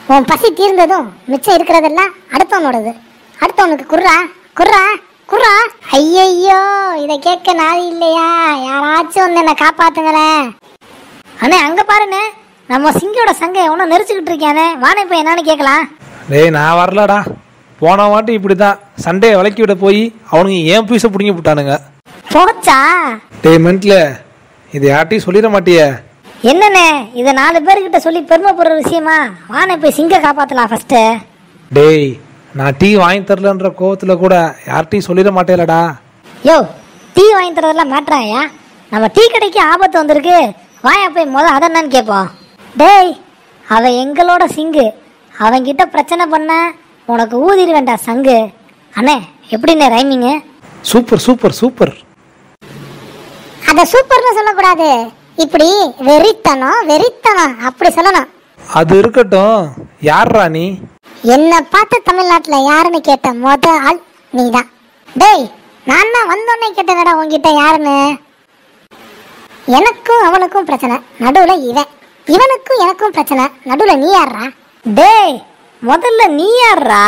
உன் பசி தீர்ந்ததும் மிச்சம் இருக்கிறதெல்லாம் அடுத்தவனோடது அடுத்தவனுக்கு குர்ரா குர்ரா குர்ரா ஐயையோ இதை கேட்க நாதி இல்லையா யாராச்சும் வந்து என்னை காப்பாத்துங்களேன் அண்ணே அங்க பாருண்ணே நம்ம சிங்கியோட சங்கை எவனோ நெரிச்சுக்கிட்டு இருக்கானே வானே போய் என்னன்னு கேட்கலாம் டேய் நான் வரலடா போன வாட்டி இப்படி தான் சண்டையை விலக்கி விட போய் அவனுங்க ஏன் பீஸை பிடிங்கி விட்டானுங்க போச்சா டேய் மென்ட்ல இது யார்ட்டையும் சொல்லிட மாட்டியே என்னண்ணே இதை நாலு பேர்கிட்ட சொல்லி பெருமைப்படுற விஷயமா வானே போய் சிங்க காப்பாத்தலாம் ஃபர்ஸ்ட் டேய் நான் டீ வாங்கி தரலன்ற கோவத்தில் கூட யார்ட்டையும் சொல்லிட மாட்டேலடா யோ டீ வாங்கி தரதெல்லாம் மாட்டுறாயா நம்ம டீ கடைக்கு ஆபத்து வந்திருக்கு வாயா போய் முத அதை என்னன்னு கேட்போம் டேய் அவன் எங்களோட சிங்கு அவன்கிட்ட பிரச்சனை பண்ண உனக்கு ஊதிரி வேண்டாம் சங்கு அண்ணே எப்படிண்ணே ரைமிங்கு சூப்பர் சூப்பர் சூப்பர் அதை சூப்பர்னு சொல்லக்கூடாது இப்படி வெறித்தனம் வெறித்தனம் அப்படி சொல்லணும் அது இருக்கட்டும் யார்ரா நீ என்ன பார்த்து தமிழ்நாட்டில் யாருன்னு கேட்ட முத ஆள் நீதான் டேய் நான் தான் வந்தோடனே கேட்டேனடா உன்கிட்ட யாருன்னு எனக்கும் அவனுக்கும் பிரச்சனை நடுவுல இவன் இவனுக்கும் எனக்கும் பிரச்சனை நடுவுல நீ யாருடா டேய் முதல்ல நீ யாருடா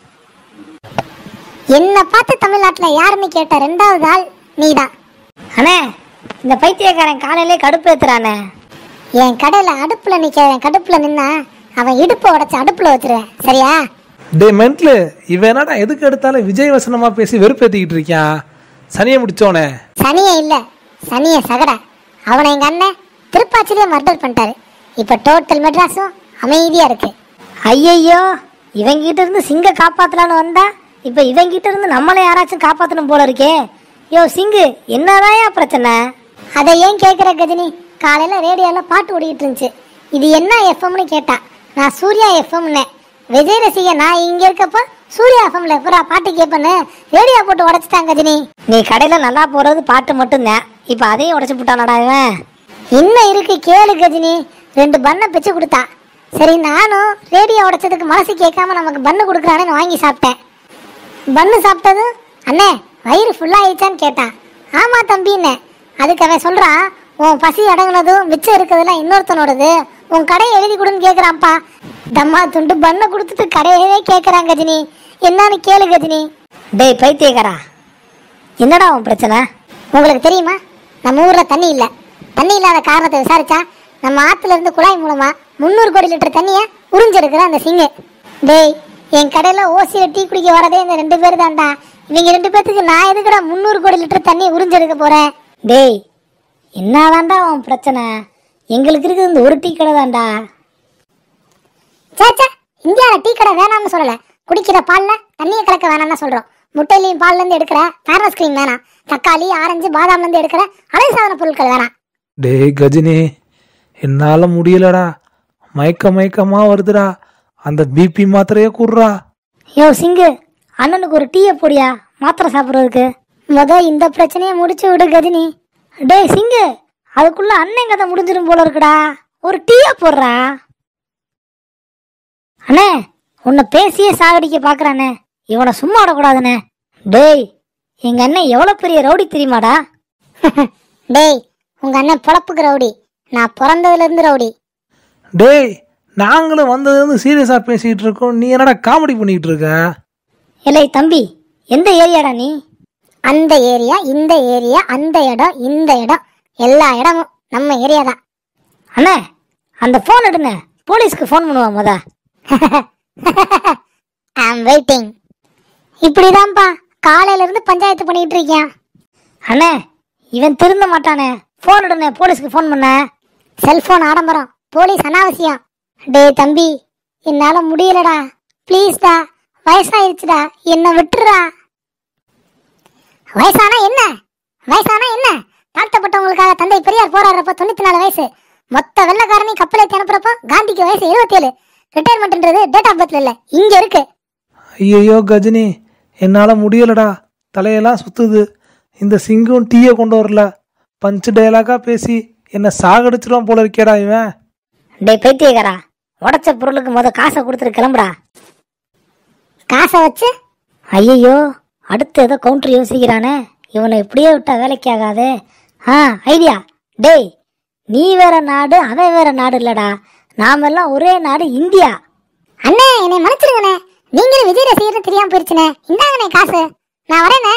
என்ன பார்த்து தமிழ்நாட்டில் யாருன்னு கேட்ட ரெண்டாவது ஆள் நீதான் அண்ணே இந்த பைத்தியக்காரன் காலையிலே கடுப்பேத்துறானே என் கடையில அடுப்புல நிக்கிறேன் கடுப்புல நின்னா அவன் இடுப்பை உடைச்சு அடுப்புல வச்சிருவேன் சரியா டேய் மென்ட்லு இவன் என்னடா எதுக்கு எடுத்தாலும் விஜய் வசனமா பேசி வெறுப்பேத்திக்கிட்டு இருக்கான் சனியை முடிச்சோனே சனியே இல்ல சனிய சகட அவனை எங்க அண்ணன் திருப்பாச்சிலேயே மர்டர் பண்ணிட்டாரு இப்ப டோட்டல் மெட்ராஸும் அமைதியா இருக்கு ஐயையோ இவங்கிட்ட இருந்து சிங்க காப்பாத்தலான்னு வந்தா இப்ப இவங்கிட்ட இருந்து நம்மளை யாராச்சும் காப்பாத்தணும் போல இருக்கே யோ சிங்கு என்னதாயா பிரச்சனை அதை ஏன் கேக்குற கஜினி காலையில ரேடியோல பாட்டு ஓடிட்டு இருந்துச்சு இது என்ன எஃப்எம்னு கேட்டா நான் சூர்யா எஃப்எம்னு விஜய் ரசிக நான் இங்க இருக்கப்ப சூர்யா எஃப்எம்ல எப்படா பாட்டு கேட்பேன்னு ரேடியோ போட்டு உடைச்சிட்டாங்க கஜினி நீ கடையில நல்லா போறது பாட்டு மட்டும்தான் இப்ப அதையும் உடைச்சு போட்டானடா இவன் இன்னும் இருக்கு கேளு கஜினி ரெண்டு பண்ணை பிச்சு கொடுத்தா சரி நானும் ரேடியோ உடைச்சதுக்கு மனசு கேட்காம நமக்கு பண்ணு கொடுக்குறானேன்னு வாங்கி சாப்பிட்டேன் பண்ணு சாப்பிட்டது அண்ணே வயிறு ஃபுல்லாகிடுச்சான்னு கேட்டான் ஆமா தம்பின்னே அதுக்கு அவன் சொல்றான் உன் பசி அடங்குனதும் மிச்சம் இருக்கிறதெல்லாம் இன்னொருத்தனோடது உன் கடையை எழுதி கொடுன்னு கேட்குறான்ப்பா தம்மா துண்டு பண்ணை கொடுத்துட்டு கடையவே கேட்குறான் கஜினி என்னன்னு கேளு கஜினி டேய் பைத்தியக்காரா என்னடா உன் பிரச்சனை உங்களுக்கு தெரியுமா நம்ம ஊர்ல தண்ணி இல்ல தண்ணி இல்லாத காரணத்தை விசாரிச்சா நம்ம ஆத்துல இருந்து குழாய் மூலமா முந்நூறு கோடி லிட்டர் தண்ணிய உறிஞ்செடுக்கிற அந்த சிங்கு டேய் என் கடையில ஓசியில டீ குடிக்க வரதே இந்த ரெண்டு பேர் தான்டா இவங்க ரெண்டு பேத்துக்கு நான் எதுக்குடா முந்நூறு கோடி லிட்டர் தண்ணி உறிஞ்செடுக்க போறேன் டேய் என்னதான்டா உன் பிரச்சனை எங்களுக்கு இருக்குது இந்த ஒரு டீ கடை தான்டா சேச்சா இந்தியாவில டீ கடை வேணாம்னு சொல்லல குடிக்கிற பால்ல தண்ணியை கலக்க வேணாம்னு சொல்றோம் முட்டையிலையும் பால்ல இருந்து எடுக்கிற ஃபேர்னஸ் கிரீம் வேணாம் தக்காளி ஆரஞ்சு பாதாம்ல இருந்து எடுக்கிற அழகு சாதன பொருட்கள் வேணாம் டேய் கஜினி என்னால் முடியலடா மயக்க மயக்கமா வருதுடா அந்த பிபி மாத்திரையே கூடுறா யோ சிங்கு அண்ணனுக்கு ஒரு டீயை போடியா மாத்திரை சாப்பிட்றதுக்கு முத இந்த பிரச்சனையை முடிச்சு விடு கஜினி டேய் சிங்கு அதுக்குள்ள அண்ணன் கதை முடிஞ்சிடும் போல இருக்குடா ஒரு டீயை போடுறா அண்ணே உன்னை பேசியே சாகடிக்க பார்க்கறானே இவனை சும்மா விடக்கூடாதுண்ணே டேய் எங்க அண்ணன் எவ்வளவு பெரிய ரவுடி தெரியுமாடா டேய் உங்க அண்ணன் பொழப்புக்கு ரவுடி நான் பிறந்ததுல இருந்து ரவுடி டேய் நாங்களும் வந்ததுலேருந்து சீரியஸாக பேசிக்கிட்டு இருக்கோம் நீ என்னடா காமெடி பண்ணிக்கிட்டு இருக்க இல்லை தம்பி எந்த ஏரியாடா நீ அந்த ஏரியா இந்த ஏரியா அந்த இடம் இந்த இடம் எல்லா இடமும் நம்ம ஏரியா தான் அண்ணே அந்த ஃபோன் எடுங்க போலீஸ்க்கு ஃபோன் பண்ணுவா முத ஐம் வெயிட்டிங் இப்படிதான்ப்பா காலையில இருந்து பஞ்சாயத்து பண்ணிட்டு இருக்கேன் அண்ணே இவன் திருந்த மாட்டானே ஃபோன் எடுனே போலீஸ்க்கு ஃபோன் பண்ண செல்போன் ஆடம்பரம் போலீஸ் அனாவசியம் டேய் தம்பி என்னால முடியலடா ப்ளீஸ்டா வயசாயிருச்சுடா என்ன விட்டுறா வயசானா என்ன வயசானா என்ன தாழ்த்தப்பட்டவங்களுக்காக தந்தை பெரியார் போராடுறப்ப தொண்ணூத்தி நாலு வயசு மொத்த வெள்ளக்காரனையும் கப்பலேத்தி அனுப்புறப்போ காந்திக்கு வயசு இருபத்தி ஏழு ரிட்டையர்மெண்ட்ன்றது டேட் ஆஃப் பர்த்ல இல்ல இங்க இருக்கு ஐயையோ கஜினி என்னால் முடியலடா தலையெல்லாம் சுத்துது இந்த சிங்கும் டீயை கொண்டு வரல பஞ்சு டயலாகா பேசி என்னை சாகடிச்சிருவான் போல இருக்கேடா இவன் டேய் பைத்தியக்காரா உடைச்ச பொருளுக்கு முத காசை கொடுத்துட்டு கிளம்புடா காசை வச்சு ஐயோ அடுத்து ஏதோ கவுண்டர் யோசிக்கிறானே இவனை இப்படியே விட்டா வேலைக்கு ஆகாதே ஆ ஐடியா டேய் நீ வேற நாடு அவன் வேற நாடு இல்லடா நாமெல்லாம் ஒரே நாடு இந்தியா அண்ணே என்னை மன்னிச்சிருங்கண்ணே நீங்களும் விஜய் ரசிகர்னு தெரியாம போயிருச்சுண்ணே இந்தாங்கண்ணே காசு நான் வரேண்ணே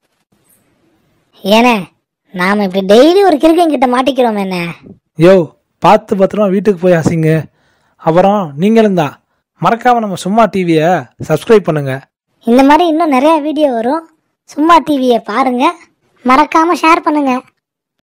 ஏனே நாம இப்படி டெய்லி ஒரு கிறுக்கன் கிட்ட மாட்டிக்கிறோம் என்ன யோ பார்த்து பத்திரமா வீட்டுக்கு போய் அசிங்க அப்புறம் நீங்களும் தான் மறக்காம நம்ம சும்மா டிவியை சப்ஸ்கிரைப் பண்ணுங்க இந்த மாதிரி இன்னும் நிறைய வீடியோ வரும் சும்மா டிவியை பாருங்க மறக்காம ஷேர் பண்ணுங்க